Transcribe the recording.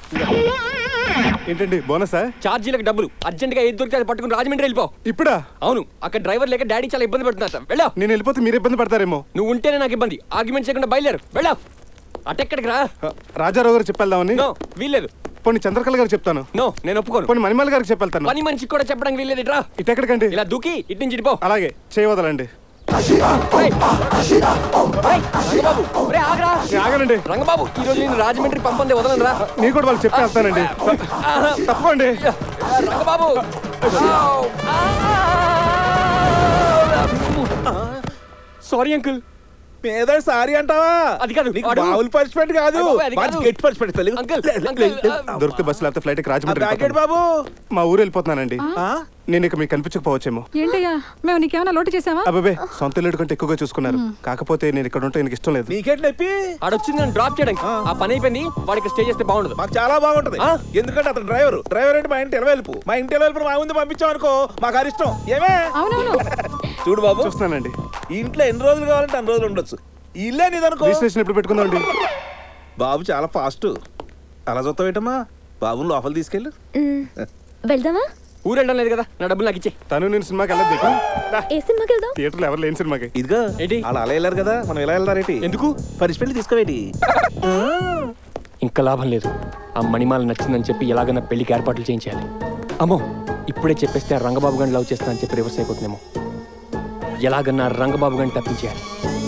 ఏంటండి బోనసా ఛార్జీలకు డబ్బులు అర్జెంట్ గా ఏది దొరికితే అది పట్టుకుని రాజమండ్రి వెళ్ళిపో ఇప్పుడా అవును అక్కడ డ్రైవర్ లేక డాడీ చాలా ఇబ్బంది పడుతున్నారు వెళ్ళా నేను వెళ్ళిపోతే మీరు ఇబ్బంది పడతారేమో నువ్వు ఉంటేనే నాకు ఇబ్బంది ఆర్గ్యుమెంట్ చేయకుండా బయలుదేరు వెళ్ళా అటెక్కడికి రా ఆ, రాజారావు గారు చెప్పేద్దామని నో వీల్లేదు పోనీ చంద్రకళ గారు చెప్తాను నో నేను ఒప్పుకోను పోనీ మణిమాల గారికి చెప్పెళ్తాను పని మనిషికి కూడా చెప్పడానికి వీల్లేదు ఇట్రా ఇటు ఎక్కడికండి ఇలా దూకి ఇటు నుంచి ఇటుపో అలాగే చేయవదలండి రేయ్. రేయ్, రంగబాబు రేయ్, ఆగరా నేను ఆగనండి రంగబాబు ఈ రోజు నేను రాజమండ్రి పంపంది వదలను రా నేను కూడా వాళ్ళు చెప్పి వెళ్తానండి తప్పండి రంగబాబు సారీ అంకుల్ పేద సారీ అంటావా అది కాదు, నీకు వాడు- మామూలు పనిష్మెంట్ కాదు అయ్య బాబోయ్, అది మంచి కాదు. గట్టి పనిష్మెంట్ తెలుగు అంకుల్ అంకుల్ దొరికితే బస్సు లేకపోతే ఫ్లైట్ రాజమండ్రి బ్యాకెట్ వెళ్ళిపోతాను. బాబు మా ఊరు వెళ్ళిపోతున్నానండి ఆ? నేను ఇక మీకు కనిపించకపోవచ్చేమో ఏంటయ్యా మేము నీకేమైనా లోటు చేసావా అబ్బాబే సొంత ఇల్లు కంటే ఎక్కువగా చూసుకున్నారు కాకపోతే నేను ఇక్కడ ఉంటే నాకు ఇష్టం లేదు నీకేంటి నొప్పి ఆడొచ్చింది నన్ను డ్రాప్ చేయడానికి ఆ పని అయిపోయింది వాడికి స్టే చేస్తే బాగుండదు మాకు చాలా బాగుంటది ఆ? ఎందుకంటే అతను డ్రైవర్ డ్రైవర్ అంటే మా ఇంటి వెళ్ళిపు మా ఇంటి వెళ్ళిపు మా ముందు పంపించాం అనుకో మాకు అది ఇష్టం ఏమే అవునవును చూడు బాబు చూస్తున్నానండి ఈ ఇంట్లో ఎన్ని రోజులు కావాలంటే అన్ని రోజులు ఉండొచ్చు ఈ ఇల్లే నీదనుకో రిజిస్ట్రేషన్ ఎప్పుడు పెట్టుకుందామండి బాబు చాలా ఫాస్ట్ అలా చూస్తావు ఏంటమ్మా బాబుని లోపల తీసుకెళ్ళు మ్మ్. వెళ్దామా ఊరు వెళ్ళడం లేదు కదా నా డబ్బులు నాకు ఇచ్చే తను నేను సినిమాకి వెళ్ళదు ఏ సినిమాకి వెళ్దాం థియేటర్లో ఎవరు లేని సినిమాకి ఇదిగో ఏంటి? అలా అలా వెళ్ళారు కదా మనం ఎలా వెళ్తారేంటి ఎందుకు పనిష్మెంట్ తీసుకోవేటి ఇంకా లాభం లేదు ఆ మణిమాల నచ్చిందని చెప్పి ఎలాగైనా పెళ్లికి ఏర్పాట్లు చేయించాలి అమ్మో ఇప్పుడే చెప్పేస్తే ఆ రంగబాబు గారిని లవ్ చేస్తా అని చెప్పి రివర్స్ అయిపోతుందేమో ఎలాగన్నా రంగబాబు గారిని తప్పించేయాలి